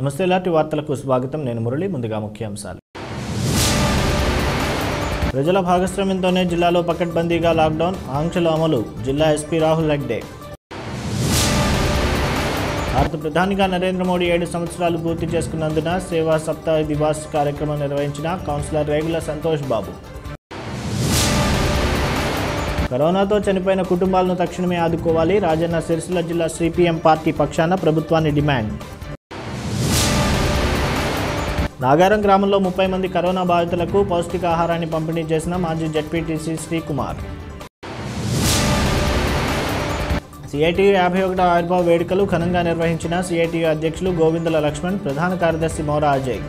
నమస్తే ఇలాంటి వార్తలకు స్వాగతం నేను మురళి ముందుగా ముఖ్యాంశాలు ప్రజల భాగస్వామ్యంతోనే జిల్లాలో పకడ్బందీగా లాక్డౌన్ ఆంక్షల అమలు జిల్లా ఎస్పీ రాహుల్ హెగ్డే భారత ప్రధానిగా నరేంద్ర మోడీ ఏడు సంవత్సరాలు పూర్తి చేసుకున్నందున సేవా సప్తాహ దివాస్ కార్యక్రమం నిర్వహించిన కౌన్సిలర్ రేగుల సంతోష్ బాబు కరోనాతో చనిపోయిన కుటుంబాలను తక్షణమే ఆదుకోవాలి రాజన్న సిరిసిల్ల జిల్లా సిపిఎం పార్టీ పక్షాన ప్రభుత్వాన్ని డిమాండ్ నాగారం గ్రామంలో ముప్పై మంది కరోనా బాధితులకు పౌష్టికాహారాన్ని పంపిణీ చేసిన మాజీ జడ్పీటీసీ శ్రీకుమార్ సిఐటియు యాభై ఒకటో ఆవిర్భావ వేడుకలు ఘనంగా నిర్వహించిన సిఐటియు అధ్యక్షులు గోవిందుల లక్ష్మణ్ ప్రధాన కార్యదర్శి మౌరా అజయ్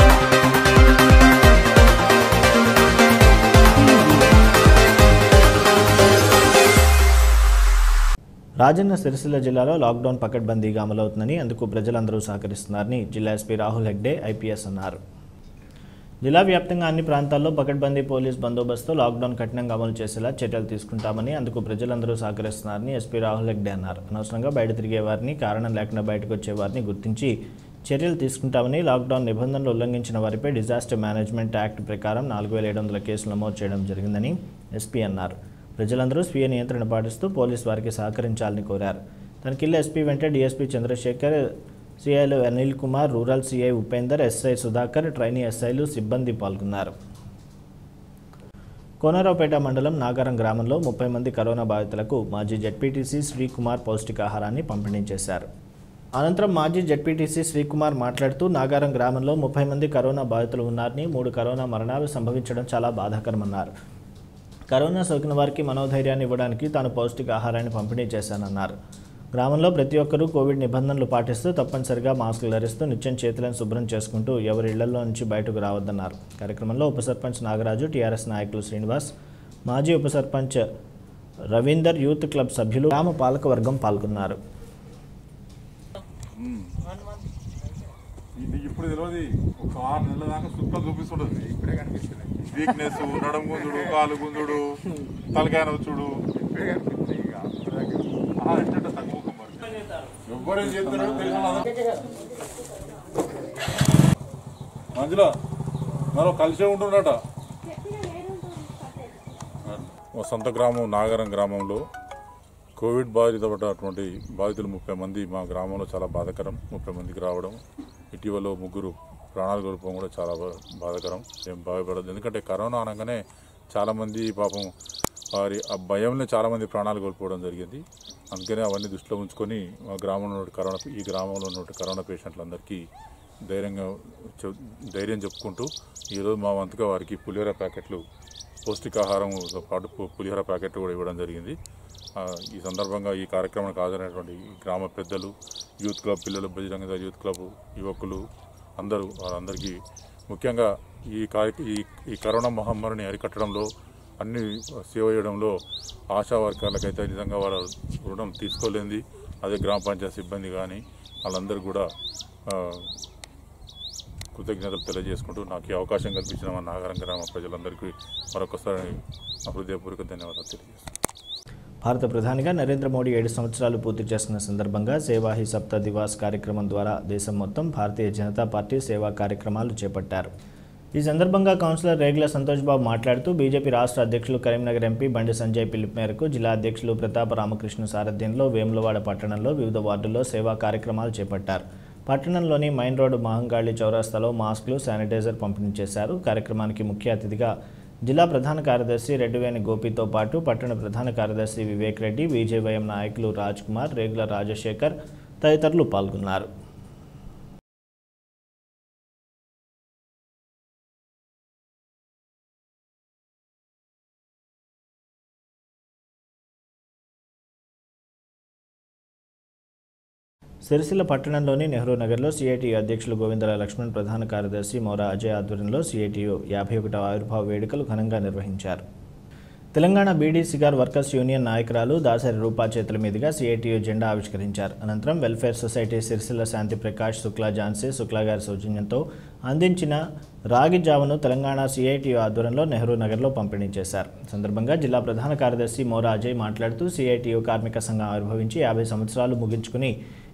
రాజన్న సిరిసిల్ల జిల్లాలో లాక్డౌన్ పకడ్బందీగా అమలవుతుందని అందుకు ప్రజలందరూ సహకరిస్తున్నారని జిల్లా ఎస్పీ రాహుల్ హెగ్డే ఐపీఎస్ అన్నారు జిల్లా వ్యాప్తంగా అన్ని ప్రాంతాల్లో పకడ్బందీ పోలీస్ బందోబస్తు లాక్డౌన్ కఠినంగా అమలు చేసేలా చర్యలు తీసుకుంటామని అందుకు ప్రజలందరూ సహకరిస్తున్నారని ఎస్పీ రాహుల్ హెగ్డే అన్నారు అనవసరంగా బయట తిరిగే వారిని కారణం లేకుండా బయటకు వచ్చే వారిని గుర్తించి చర్యలు తీసుకుంటామని లాక్డౌన్ నిబంధనలు ఉల్లంఘించిన వారిపై డిజాస్టర్ మేనేజ్మెంట్ యాక్ట్ ప్రకారం నాలుగు వేల ఏడు వందల కేసులు నమోదు చేయడం జరిగిందని ఎస్పీ అన్నారు ప్రజలందరూ స్వీయ నియంత్రణ పాటిస్తూ పోలీసు వారికి సహకరించాలని కోరారు తనకిల్లు ఎస్పీ వెంట డీఎస్పీ చంద్రశేఖర్ సిఐలు Anil Kumar rural CI Upender SI Sudhakar trainee ఎస్ఐలు సిబ్బంది పాల్గొన్నారు కోనరావుపేట మండలం నాగారం గ్రామంలో ముప్పై మంది కరోనా బాధితులకు మాజీ జడ్పీటీసీ శ్రీకుమార్ పౌష్టికాహారాన్ని పంపిణీ చేశారు అనంతరం మాజీ జడ్పీటీసీ శ్రీకుమార్ మాట్లాడుతూ నాగారం గ్రామంలో ముప్పై మంది కరోనా బాధితులు ఉన్నారని మూడు కరోనా మరణాలు సంభవించడం చాలా బాధాకరమన్నారు కరోనా సోకిన వారికి మనోధైర్యాన్ని ఇవ్వడానికి తాను పౌష్టికాహారాన్ని పంపిణీ చేశానన్నారు గ్రామంలో ప్రతి ఒక్కరూ కోవిడ్ నిబంధనలు పాటిస్తూ తప్పనిసరిగా మాస్కులు ధరిస్తూ నిత్యం చేతులను శుభ్రం చేసుకుంటూ ఎవరి ఇళ్లలో నుంచి బయటకు రావద్దన్నారు కార్యక్రమంలో ఉప సర్పంచ్ నాగరాజు టీఆర్ఎస్ నాయకులు శ్రీనివాస్ మాజీ ఉప సర్పంచ్ రవీందర్ యూత్ క్లబ్ సభ్యులు గ్రామ పాలకవర్గం పాల్గొన్నారు నీకు ఇప్పుడు తెలియదు ఒక ఆరు నెలల దాకా సుక్కలు చూపిస్తుంటది ఇప్పుడే కనిపిస్తుంది వీక్నెస్ నడుము గుంజుడు కాలు గుంజుడు తలకాయ నొచ్చుడు ఆ, ఎట్టంట తగ్గుముఖం మరి. ఎవ్వరేం చేస్తారో తెలిసిన మంజుల మరో కలిసే ఉంటుండట సొంత గ్రామం నాగరం గ్రామంలో కోవిడ్ బాధితపడినటువంటి బాధితులు ముప్పై మంది మా గ్రామంలో చాలా బాధాకరం ముప్పై మందికి రావడం ఇటీవల ముగ్గురు ప్రాణాలు కోల్పోవడం కూడా చాలా బా- బాధాకరం ఏం బాధపడదు ఎందుకంటే కరోనా అనగానే చాలామంది పాపం వారి ఆ భయంలో చాలామంది ప్రాణాలు కోల్పోవడం జరిగింది అందుకనే అవన్నీ దృష్టిలో ఉంచుకొని మా గ్రామంలో ఉన్న కరోనా ఈ గ్రామంలో ఉన్న కరోనా పేషెంట్లందరికీ ధైర్యంగా చెప్- ధైర్యం చెప్పుకుంటూ ఈరోజు మా వంతుగా వారికి పులిహోర ప్యాకెట్లు పౌష్టికాహారంతో పాటు పు- పులిహోర ప్యాకెట్లు కూడా ఇవ్వడం జరిగింది ఆ, ఈ సందర్భంగా ఈ కార్యక్రమానికి హాజరైనటువంటి ఈ గ్రామ పెద్దలు యూత్ క్లబ్ పిల్లలు బజరంగ దళ యూత్ క్లబ్ యువకులు అందరూ వారందరికీ ముఖ్యంగా ఈ కార్య ఈ ఈ కరోనా మహమ్మారిని అరికట్టడంలో అన్ని సేవ చేయడంలో ఆశా వర్గాలకైతే నిజంగా వాళ్ళ రుణం తీసుకోలేంది అదే గ్రామ పంచాయతీ సిబ్బంది కానీ వాళ్ళందరూ కూడా ఆ, కృతజ్ఞతలు తెలియజేసుకుంటూ నాకు ఈ అవకాశం కల్పించిన మా నాగరం గ్రామ ప్రజలందరికీ మరొకసారి నా హృదయపూర్వక ధన్యవాదాలు తెలియజేస్తాను భారత ప్రధానిగా నరేంద్ర మోడీ ఏడు సంవత్సరాలు పూర్తి చేసుకున్న సందర్భంగా సేవా హీ సప్తా దివాస్ కార్యక్రమం ద్వారా దేశం మొత్తం భారతీయ జనతా పార్టీ సేవా కార్యక్రమాలు చేపట్టారు ఈ సందర్భంగా కౌన్సిలర్ రేగుల సంతోష్ బాబు మాట్లాడుతూ బీజేపీ రాష్ట్ర అధ్యక్షులు కరీంనగర్ ఎంపీ బండి సంజయ్ పిలుపు మేరకు జిల్లా అధ్యక్షులు ప్రతాప రామకృష్ణ సారథ్యంలో వేములవాడ పట్టణంలో వివిధ వార్డుల్లో సేవా కార్యక్రమాలు చేపట్టారు పట్టణంలోని మైన్ రోడ్డు మహంగాళి చౌరస్తాలో మాస్కులు శానిటైజర్ పంపిణీ చేశారు కార్యక్రమానికి ముఖ్య అతిథిగా జిల్లా ప్రధాన కార్యదర్శి రెడ్డివేణి గోపితో పాటు పట్టణ ప్రధాన కార్యదర్శి వివేక్ రెడ్డి బీజేవైఎం నాయకులు రాజ్ కుమార్ రేగుల రాజశేఖర్ తదితరులు పాల్గొన్నారు సిరిసిల్ల పట్టణంలోని నెహ్రూ నగర్లో సిఐటియు అధ్యక్షులు గోవిందల లక్ష్మణ్ ప్రధాన కార్యదర్శి మౌరా అజయ్ ఆధ్వర్యంలో సిఐటియు యాభై ఒకటవ ఆవిర్భావ వేడుకలు ఘనంగా నిర్వహించారు Telangana beedi cigar workers union నాయకురాలు దాసరి రూపా చేతుల మీదుగా సిఐటియు జెండా ఆవిష్కరించారు అనంతరం వెల్ఫేర్ సొసైటీ సిరిసిల్ల శాంతి ప్రకాష్ శుక్లా ఝాన్సీ శుక్లా గారి సౌజన్యంతో అందించిన రాగి జావను తెలంగాణ సిఐటియు ఆధ్వర్యంలో నెహ్రూ నగర్లో పంపిణీ చేశారు ఈ సందర్భంగా జిల్లా ప్రధాన కార్యదర్శి మోరా అజయ్ మాట్లాడుతూ సిఐటియు కార్మిక సంఘం ఆవిర్భవించి యాభై సంవత్సరాలు ముగించుకుని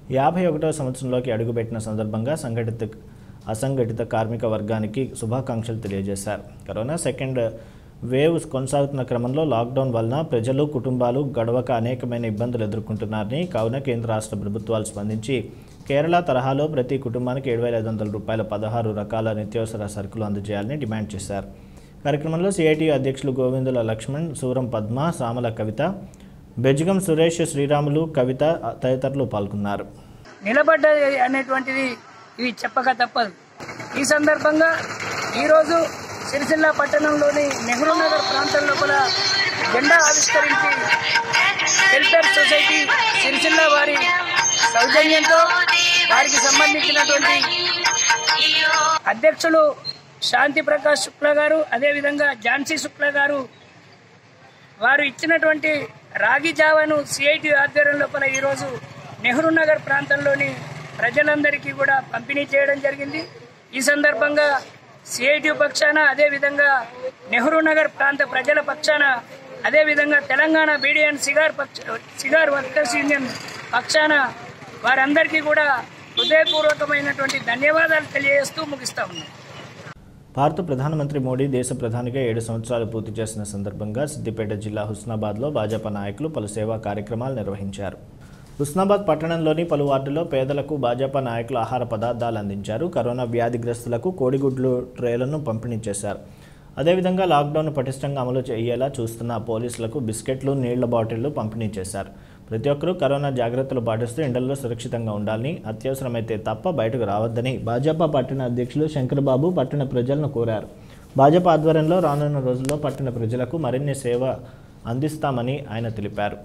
యాభై ఒకటవ సంవత్సరంలోకి అడుగుపెట్టిన సందర్భంగా సంఘటిత అసంఘటిత కార్మిక వర్గానికి శుభాకాంక్షలు తెలియజేశారు కరోనా సెకండ్ వేవ్ కొనసాగుతున్న క్రమంలో లాక్డౌన్ వలన ప్రజలు కుటుంబాలు గడవక అనేకమైన ఇబ్బందులు ఎదుర్కొంటున్నారని కావున కేంద్ర రాష్ట్ర ప్రభుత్వాలు స్పందించి కేరళ తరహాలో ప్రతి కుటుంబానికి ఏడు వేల ఐదు వందల రూపాయల పదహారు రకాల నిత్యావసర సరుకులు అందజేయాలని డిమాండ్ చేశారు కార్యక్రమంలో సిఐటి అధ్యక్షులు గోవిందుల లక్ష్మణ్ సూరం పద్మ సామల కవిత బెజ్గం సురేష్ శ్రీరాములు కవిత తదితరులు పాల్గొన్నారు నిలబడ్డది అనేటువంటిది ఇవి చెప్పక తప్పదు ఈ సందర్భంగా ఈరోజు సిరిసిల్ల పట్టణంలోని నెహ్రూ నగర్ ప్రాంతం లోపల జెండా ఆవిష్కరించి వెల్ఫేర్ సొసైటీ సిరిసిల్ల వారి సౌజన్యంతో వారికి సంబంధించినటువంటి అధ్యక్షులు శాంతి ప్రకాష్ శుక్లా గారు అదేవిధంగా ఝాన్సీ శుక్లా గారు వారు ఇచ్చినటువంటి రాగి జావను సిఐటి ఆధ్వర్యం లోపల ఈరోజు నెహ్రూ నగర్ ప్రాంతంలోని ప్రజలందరికీ కూడా పంపిణీ చేయడం జరిగింది ఈ సందర్భంగా సిఐటి పక్షాన అదేవిధంగా నెహ్రూ నగర్ ప్రాంత ప్రజల పక్షాన అదేవిధంగా తెలంగాణ బీడియన్ సిగార్ పక్ష సిగార్ వర్కర్స్ యూనియన్ పక్షాన వారందరికీ కూడా హృదయపూర్వకమైనటువంటి ధన్యవాదాలు తెలియజేస్తూ ముగిస్తా ఉన్నాం భారత ప్రధానమంత్రి మోడీ దేశ ప్రధానిగా ఏడు సంవత్సరాలు పూర్తి చేసిన సందర్భంగా సిద్దిపేట జిల్లా హుస్నాబాద్లో భాజపా నాయకులు పలు సేవా కార్యక్రమాలు నిర్వహించారు హుస్నాబాద్ పట్టణంలోని పలు వార్డుల్లో పేదలకు భాజపా నాయకులు ఆహార పదార్థాలు అందించారు కరోనా వ్యాధిగ్రస్తులకు కోడిగుడ్లు ట్రేలను పంపిణీ చేశారు అదేవిధంగా లాక్డౌన్ పటిష్టంగా అమలు చేయేలా చూస్తున్న పోలీసులకు బిస్కెట్లు నీళ్ల బాటిళ్లు పంపిణీ చేశారు ప్రతి ఒక్కరూ కరోనా జాగ్రత్తలు పాటిస్తూ ఎండల్లో సురక్షితంగా ఉండాలని అత్యవసరమైతే తప్ప బయటకు రావద్దని భాజపా పట్టణ అధ్యక్షులు శంకర్బాబు పట్టణ ప్రజలను కోరారు భాజపా ఆధ్వర్యంలో రానున్న రోజుల్లో పట్టణ ప్రజలకు మరిన్ని సేవ అందిస్తామని ఆయన తెలిపారు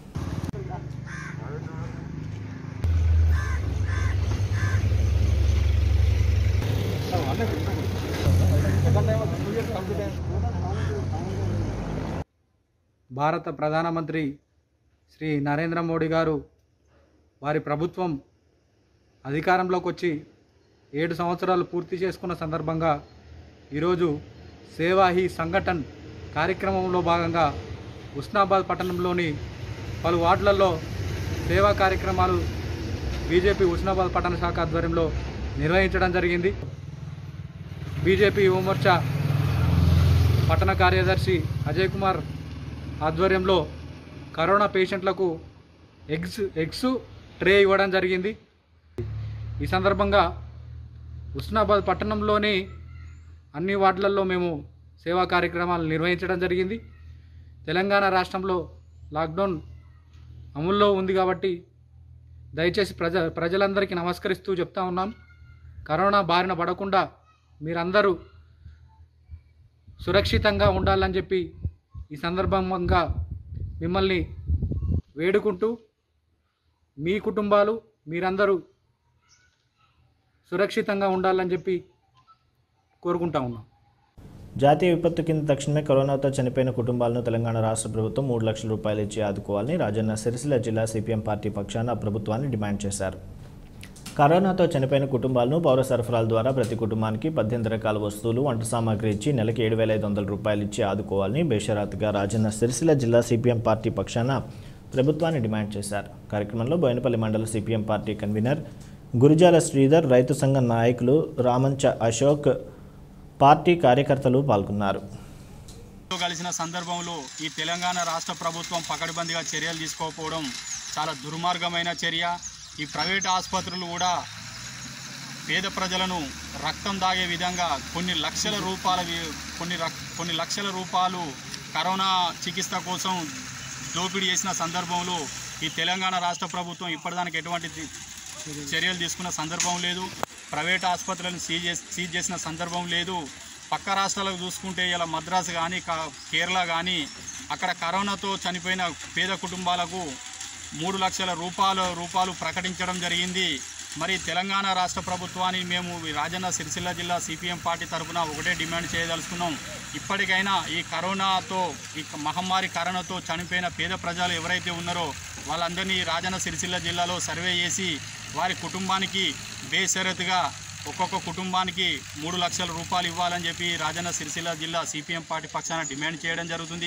భారత ప్రధానమంత్రి శ్రీ నరేంద్ర మోడీ గారు వారి ప్రభుత్వం అధికారంలోకి వచ్చి ఏడు సంవత్సరాలు పూర్తి చేసుకున్న సందర్భంగా ఈరోజు సేవా హీ సంఘటన్ కార్యక్రమంలో భాగంగా ఉస్నాబాద్ పట్టణంలోని పలు వార్డులలో సేవా కార్యక్రమాలు బీజేపీ ఉస్నాబాద్ పట్టణ శాఖ ఆధ్వర్యంలో నిర్వహించడం జరిగింది బీజేపీ యువమోర్చా పట్టణ కార్యదర్శి అజయ్ కుమార్ ఆధ్వర్యంలో కరోనా పేషెంట్లకు ఎగ్స్ ఎగ్స్ ట్రే ఇవ్వడం జరిగింది ఈ సందర్భంగా ఉస్నాబాద్ పట్టణంలోని అన్ని వార్డులలో మేము సేవా కార్యక్రమాలు నిర్వహించడం జరిగింది తెలంగాణ రాష్ట్రంలో లాక్డౌన్ అమల్లో ఉంది కాబట్టి దయచేసి ప్రజ ప్రజలందరికీ నమస్కరిస్తూ చెప్తా ఉన్నాం కరోనా బారిన పడకుండా మీరందరూ సురక్షితంగా ఉండాలని చెప్పి ఈ సందర్భంగా మిమ్మల్ని వేడుకుంటూ మీ కుటుంబాలు మీరందరూ సురక్షితంగా ఉండాలని చెప్పి కోరుకుంటా ఉన్నాం జాతీయ విపత్తు కింద తక్షణమే కరోనాతో చనిపోయిన కుటుంబాలను తెలంగాణ రాష్ట్ర ప్రభుత్వం మూడు లక్షల రూపాయలు ఇచ్చి ఆదుకోవాలని రాజన్న సిరిసిల్ల జిల్లా సిపిఎం పార్టీ పక్షాన ప్రభుత్వాన్ని డిమాండ్ చేశారు కరోనాతో చనిపోయిన కుటుంబాలను పౌర సరఫరాల ద్వారా ప్రతి కుటుంబానికి పద్దెనిమిది రకాల వస్తువులు వంట సామాగ్రి ఇచ్చి నెలకి ఏడు వేల ఐదు వందల రూపాయలు ఇచ్చి ఆదుకోవాలని బేషరాత్గా రాజన్న సిరిసిల్ల జిల్లా సిపిఎం పార్టీ పక్షాన ప్రభుత్వాన్ని డిమాండ్ చేశారు కార్యక్రమంలో బోయినపల్లి మండల CPM party convener Gurijala Sridhar రైతు సంఘం నాయకులు రామంచ అశోక్ పార్టీ కార్యకర్తలు పాల్గొన్నారు తో కలిసిన సందర్భంలో ఈ తెలంగాణ రాష్ట్ర ప్రభుత్వం పకడ్బందీగా చర్యలు తీసుకోకపోవడం చాలా దుర్మార్గమైన చర్య ఈ ప్రైవేట్ ఆసుపత్రులు కూడా పేద ప్రజలను రక్తం దాగే విధంగా కొన్ని లక్షల రూపాయల వి- కొన్ని రక్- కొన్ని లక్షల రూపాయలు కరోనా చికిత్స కోసం దోపిడీ చేసిన సందర్భంలో ఈ తెలంగాణ రాష్ట్ర ప్రభుత్వం ఇప్పటిదానికి ఎటువంటి ది- చర్యలు తీసుకున్న సందర్భం లేదు ప్రైవేట్ ఆసుపత్రులను సీజ్ చేసి సీజ్ చేసిన సందర్భం లేదు పక్క రాష్ట్రాలకు చూసుకుంటే ఇలా మద్రాసు కానీ కేరళ కానీ అక్కడ కరోనాతో చనిపోయిన పేద కుటుంబాలకు మూడు లక్షల రూపాయల రూపాయలు ప్రకటించడం జరిగింది మరి తెలంగాణ రాష్ట్ర ప్రభుత్వాన్ని మేము ఈ రాజన్న సిరిసిల్ల జిల్లా సిపిఎం పార్టీ తరఫున ఒకటే డిమాండ్ చేయదలుచుకున్నాం ఇప్పటికైనా ఈ కరోనాతో ఈ మహమ్మారి కరోనాతో చనిపోయిన పేద ప్రజలు ఎవరైతే ఉన్నారో వాళ్ళందరినీ రాజన్న సిరిసిల్ల జిల్లాలో సర్వే చేసి వారి కుటుంబానికి బేషరతుగా ఒక్కొక్క కుటుంబానికి మూడు లక్షల రూపాయలు ఇవ్వాలని చెప్పి రాజన్న సిరిసిల్ల జిల్లా సిపిఎం పార్టీ పక్షాన డిమాండ్ చేయడం జరుగుతుంది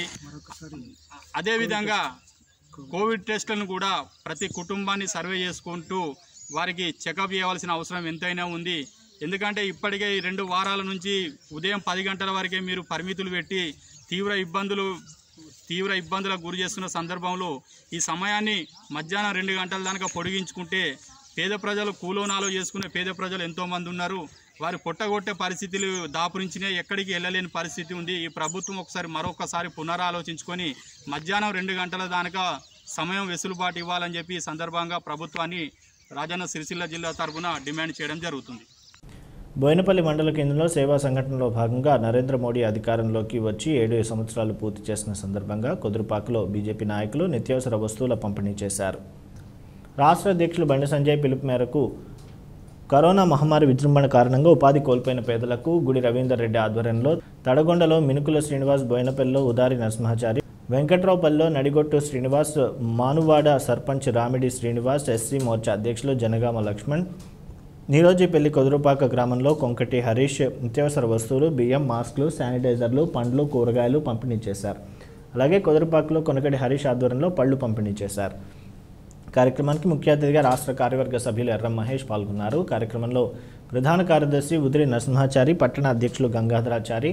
అదేవిధంగా కోవిడ్ టెస్టులను కూడా ప్రతి కుటుంబాన్ని సర్వే చేసుకుంటూ వారికి చెకప్ చేయవలసిన అవసరం ఎంతైనా ఉంది ఎందుకంటే ఇప్పటికే ఈ రెండు వారాల నుంచి ఉదయం పది గంటల వరకే మీరు పరిమితులు పెట్టి తీవ్ర ఇబ్బందులు తీవ్ర ఇబ్బందులకు గురి చేస్తున్న సందర్భంలో ఈ సమయాన్ని మధ్యాహ్నం రెండు గంటల దాకా పొడిగించుకుంటే పేద ప్రజలు కూలోనాలో చేసుకునే పేద ప్రజలు ఎంతోమంది ఉన్నారు వారి పొట్టగొట్టే పరిస్థితులు దాపురించినాయి ఎక్కడికి వెళ్ళలేని పరిస్థితి ఉంది ఈ ప్రభుత్వం ఒకసారి మరొకసారి పునరాలోచించుకొని మధ్యాహ్నం రెండు గంటల దానిక సమయం వెసులుబాటు ఇవ్వాలని చెప్పి ఈ సందర్భంగా ప్రభుత్వాన్ని రాజన్న సిరిసిల్ల జిల్లా తరఫున డిమాండ్ చేయడం జరుగుతుంది బోయినపల్లి మండల కేంద్రంలో సేవా సంఘటనలో భాగంగా నరేంద్ర మోడీ అధికారంలోకి వచ్చి ఏడు సంవత్సరాలు పూర్తి చేసిన సందర్భంగా కుదురుపాకలో బీజేపీ నాయకులు నిత్యావసర వస్తువుల పంపిణీ చేశారు రాష్ట్ర అధ్యక్షులు బండి సంజయ్ పిలుపు మేరకు కరోనా మహమ్మారి విజృంభణ కారణంగా ఉపాధి కోల్పోయిన పేదలకు గుడి రవీందర్ రెడ్డి ఆధ్వర్యంలో తడగొండలో మినుకుల శ్రీనివాస్ బోయినపల్లిలో ఉదారి నరసింహాచారి వెంకట్రావుపల్లిలో నడిగొట్టు శ్రీనివాస్ మానువాడ సర్పంచ్ రామిడి శ్రీనివాస్ ఎస్సీ మోర్చా అధ్యక్షులు జనగామ లక్ష్మణ్ నీరోజీపల్లి కొదురుపాక గ్రామంలో కొంకటి హరీష్ నిత్యావసర వస్తువులు బియ్యం మాస్కులు శానిటైజర్లు పండ్లు కూరగాయలు పంపిణీ చేశారు అలాగే కొదురుపాకలో కొనకటి హరీష్ ఆధ్వర్యంలో పళ్ళు పంపిణీ చేశారు కార్యక్రమానికి ముఖ్య అతిథిగా రాష్ట్ర కార్యవర్గ సభ్యులు ఎర్రం మహేష్ పాల్గొన్నారు కార్యక్రమంలో ప్రధాన కార్యదర్శి ఉదిరి నరసింహాచారి పట్టణ అధ్యక్షులు గంగాధరాచారి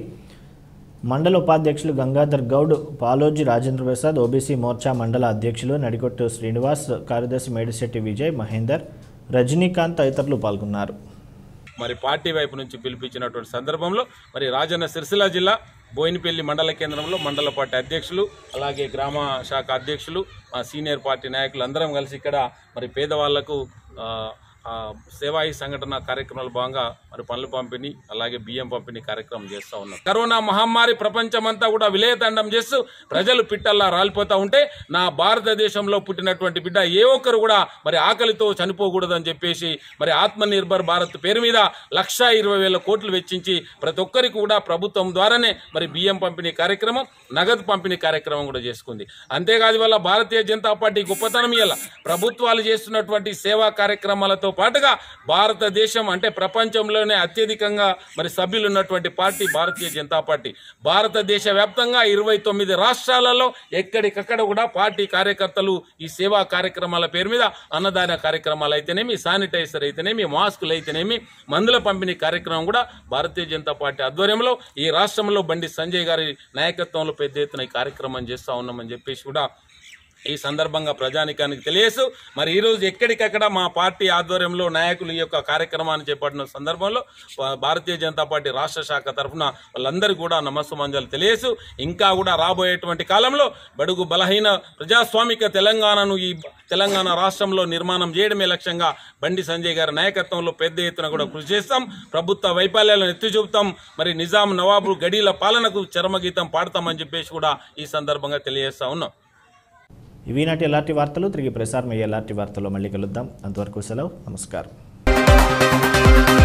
మండల ఉపాధ్యక్షులు గంగాధర్ గౌడ్ పాలోజీ రాజేంద్ర ప్రసాద్ ఓబీసీ మోర్చా మండల అధ్యక్షులు నడికొట్టు శ్రీనివాస్ కార్యదర్శి మేడిశెట్టి విజయ్ మహేందర్ రజనీకాంత్ తదితరులు పాల్గొన్నారు మరి పార్టీ వైపు నుంచి పిలిపించినటువంటి సందర్భంలో మరి రాజన్న సిరిసిల్ల జిల్లా బోయినపల్లి మండల కేంద్రంలో మండల పార్టీ అధ్యక్షులు అలాగే గ్రామ శాఖ అధ్యక్షులు మా సీనియర్ పార్టీ నాయకులు అందరం కలిసి ఇక్కడ మరి పేదవాళ్లకు ఆ, ఆ, సేవాయి సంఘటన కార్యక్రమాల భాగంగా మరి పనులు పంపిణీ అలాగే బియ్యం పంపిణీ కార్యక్రమం చేస్తూ ఉన్నాం కరోనా మహమ్మారి ప్రపంచమంతా కూడా విలయతండం చేస్తూ ప్రజలు పిట్టల్లా రాలిపోతా ఉంటే నా భారతదేశంలో పుట్టినటువంటి బిడ్డ ఏ ఒక్కరు కూడా మరి ఆకలితో చనిపోకూడదని చెప్పేసి మరి ఆత్మ నిర్భర్ భారత్ పేరు మీద లక్ష ఇరవై వేల కోట్లు వెచ్చించి ప్రతి ఒక్కరికి కూడా ప్రభుత్వం ద్వారానే మరి బియ్యం పంపిణీ కార్యక్రమం నగదు పంపిణీ కార్యక్రమం కూడా చేసుకుంది అంతేకాదు వల్ల భారతీయ జనతా పార్టీ గొప్పతనం ఇలా ప్రభుత్వాలు చేస్తున్నటువంటి సేవా కార్యక్రమాలతో పాటుగా భారతదేశం అంటే ప్రపంచంలోనే అత్యధికంగా మరి సభ్యులు ఉన్నటువంటి పార్టీ భారతీయ జనతా పార్టీ భారతదేశ వ్యాప్తంగా ఇరవై తొమ్మిది రాష్ట్రాలలో ఎక్కడికక్కడ కూడా పార్టీ కార్యకర్తలు ఈ సేవా కార్యక్రమాల పేరు మీద అన్నదాన కార్యక్రమాలు అయితేనేమి శానిటైజర్ అయితేనేమి మాస్కులు అయితేనేమి మందుల పంపిణీ కార్యక్రమం కూడా భారతీయ జనతా పార్టీ ఆధ్వర్యంలో ఈ రాష్ట్రంలో బండి సంజయ్ గారి నాయకత్వంలో పెద్ద ఎత్తున ఈ కార్యక్రమం చేస్తా ఉన్నామని చెప్పేసి కూడా ఈ సందర్భంగా ప్రజానికానికి తెలియసు మరి ఈరోజు ఎక్కడికక్కడ మా పార్టీ ఆధ్వర్యంలో నాయకులు ఈ యొక్క కార్యక్రమాన్ని చేపట్టిన సందర్భంలో భా- భారతీయ జనతా పార్టీ రాష్ట్ర శాఖ తరఫున వాళ్ళందరికీ కూడా నమస్సుమంజలు తెలియసు ఇంకా కూడా రాబోయేటువంటి కాలంలో బడుగు బలహీన ప్రజాస్వామిక తెలంగాణను ఈ తెలంగాణ రాష్ట్రంలో నిర్మాణం చేయడమే లక్ష్యంగా బండి సంజయ్ గారి నాయకత్వంలో పెద్ద ఎత్తున కూడా కృషి చేస్తాం ప్రభుత్వ వైఫల్యాలను ఎత్తి చూపుతాం మరి నిజాం నవాబు గడీల పాలనకు చరమగీతం పాడతామని చెప్పేసి కూడా ఈ సందర్భంగా తెలియజేస్తా ఉన్నాం ఇవి నాటి ఎలాంటి వార్తలు తిరిగి ప్రసారం అయ్యే ఎలాంటి వార్తల్లో మళ్ళీ కలుద్దాం అంతవరకు సెలవు నమస్కారం